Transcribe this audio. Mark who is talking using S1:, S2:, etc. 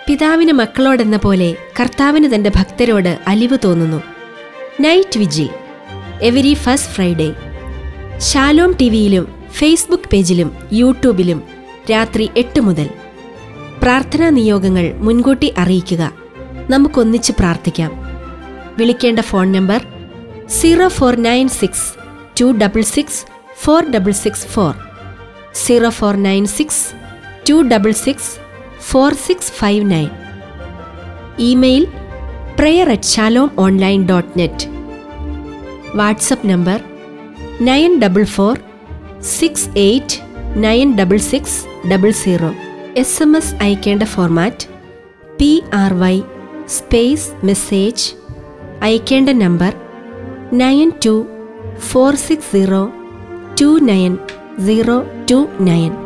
S1: പിതാവിന് മക്കളോടെന്ന പോലെ കർത്താവിന് തന്റെ ഭക്തരോട് അലിവ് തോന്നുന്നു night vigil every first Friday Shalom T വിയിലും ഫേസ്ബുക്ക് പേജിലും യൂട്യൂബിലും രാത്രി എട്ട് മുതൽ പ്രാർത്ഥനാ നിയോഗങ്ങൾ മുൻകൂട്ടി അറിയിക്കുക നമുക്കൊന്നിച്ച് പ്രാർത്ഥിക്കാം വിളിക്കേണ്ട phone number zero four nine six two double six four double six four zero four nine six two double six four six five nine email prayer at Shalom online dot net WhatsApp number nine double four six eight nine double six double zero S M S അയക്കേണ്ട format P R Y space message അയക്കേണ്ട number nine two four six zero two nine zero two nine